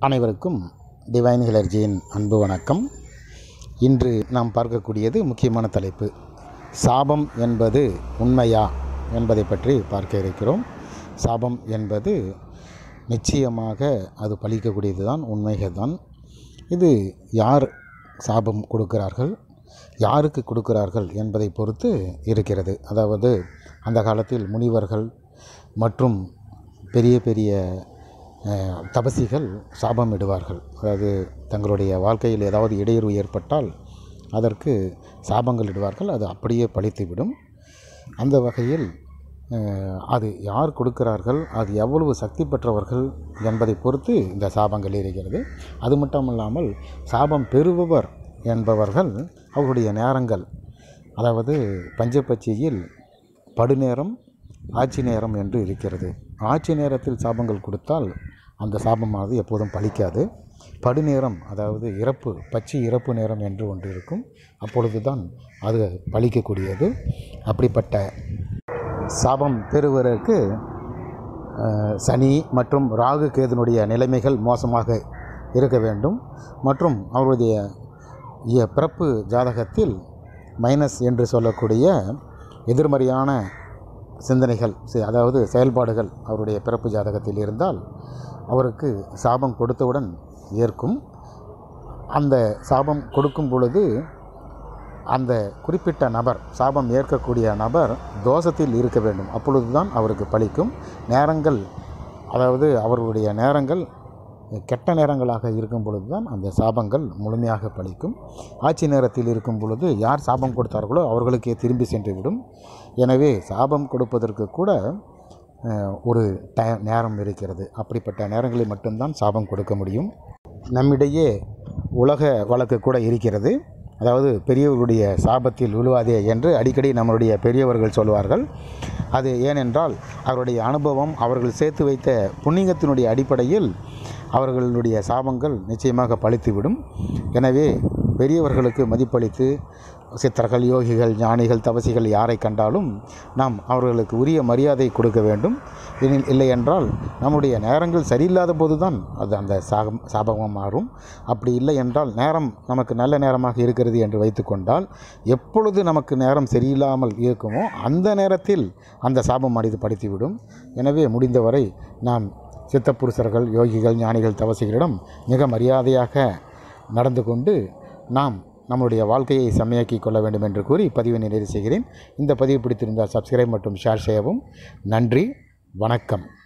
அனைவருக்கும் டிவைன் ஹிலர்ஜியின் அன்பு வணக்கம் இன்று நாம் பார்க்கக்கூடியது முக்கியமான தலைப்பு சாபம் என்பது உண்மையா என்பதை பற்றி பார்க்க இருக்கிறோம் சாபம் என்பது நிச்சயமாக அது பலிக்கக்கூடியது தான் உண்மைகள் தான் இது யார் சாபம் கொடுக்கிறார்கள் யாருக்கு கொடுக்கிறார்கள் என்பதை பொறுத்து இருக்கிறது அதாவது அந்த காலத்தில் முனிவர்கள் மற்றும் பெரிய பெரிய அஹ், தபசிகள் சாபம் இடுவார்கள் அதாவது தங்களுடைய வாழ்க்கையில் ஏதாவது இடையூறு ஏற்பட்டால் அதற்கு சாபங்கள் இடுவார்கள் அது அப்படியே பழித்துவிடும் அந்த வகையில் அஹ், அது யார் கொடுக்கிறார்கள் அது எவ்வளவு சக்தி பெற்றவர்கள் என்பதை பொறுத்து இந்த சாபங்கள் இருக்கிறது அது மட்டும் இல்லாமல் சாபம் பெறுபவர் என்பவர்கள் அவருடைய நேரங்கள் அதாவது பஞ்சபட்சியில் படுநேரம் ஆட்சி நேரம் என்று இருக்கிறது ஆட்சி நேரத்தில் சாபங்கள் கொடுத்தால் அந்த சாபமானது எப்போதும் பலிக்காது படுநேரம் அதாவது இறப்பு பச்சி இறப்பு நேரம் என்று ஒன்று இருக்கும் அப்பொழுது தான் அது பலிக்கக்கூடியது அப்படிப்பட்ட சாபம் பெறுவதற்கு அஹ், சனி மற்றும் ராகு கேதுனுடைய நிலைமைகள் மோசமாக இருக்க வேண்டும் மற்றும் அவருடைய இய- பிறப்பு ஜாதகத்தில் மைனஸ் என்று சொல்லக்கூடிய எதிர்மறையான சிந்தனைகள் செ- அதாவது செயல்பாடுகள் அவருடைய பிறப்பு ஜாதகத்தில் இருந்தால் அவருக்கு சாபம் கொடுத்தவுடன் ஏற்கும் அந்த சாபம் கொடுக்கும் பொழுது அந்த குறிப்பிட்ட நபர் சாபம் ஏற்கக்கூடிய நபர் தோஷத்தில் இருக்க வேண்டும் அப்பொழுதுதான் அவருக்கு பலிக்கும் நேரங்கள் அதாவது அவர்களுடைய நேரங்கள் கெட்ட நேரங்களாக இருக்கும் பொழுது தான் அந்த சாபங்கள் முழுமையாக பலிக்கும் ஆட்சி நேரத்தில் இருக்கும் பொழுது யார் சாபம் கொடுத்தார்களோ அவர்களுக்கே திரும்பி சென்றுவிடும் எனவே சாபம் கொடுப்பதற்கு கூட அஹ், ஒரு டை நேரம் இருக்கிறது அப்படிப்பட்ட நேரங்களில் மட்டும்தான் சாபம் கொடுக்க முடியும் நம்மிடையே உலக வழக்கு கூட இருக்கிறது அதாவது பெரியவர்களுடைய சாபத்தில் விழுவாதே என்று அடிக்கடி நம்மளுடைய பெரியவர்கள் சொல்வார்கள் அது ஏனென்றால் அவருடைய அனுபவம் அவர்கள் சேர்த்து வைத்த புண்ணியத்தினுடைய அடிப்படையில் அவர்களுடைய சாபங்கள் நிச்சயமாக பழித்துவிடும் எனவே பெரியவர்களுக்கு மதிப்பளித்து சித்தர்கள் யோகிகள் ஞானிகள் தபசிகள் யாரை கண்டாலும் நாம் அவர்களுக்கு உரிய மரியாதை கொடுக்க வேண்டும் எனில் இல்லை என்றால் நம்முடைய நேரங்கள் சரியில்லாத போது தான் அது அந்த சாபம் சாபமாக மாறும் அப்படி இல்லை என்றால் நேரம் நமக்கு நல்ல நேரமாக இருக்கிறது என்று வைத்துக்கொண்டால் எப்பொழுது நமக்கு நேரம் சரியில்லாமல் இருக்குமோ அந்த நேரத்தில் அந்த சாபம் அடித்து படித்துவிடும் எனவே முடிந்தவரை நாம் சித்தப்புருஷர்கள் யோகிகள் ஞானிகள் தவசிகளிடம் மிக மரியாதையாக நடந்து கொண்டு நாம் நம்முடைய வாழ்க்கையை செம்மையாக்கி கொள்ள வேண்டும் என்று கூறி பதிவை நிறைவு செய்கிறேன் இந்த பதிவு பிடித்திருந்தால் சப்ஸ்கிரைப் மற்றும் ஷேர் செய்யவும் நன்றி வணக்கம்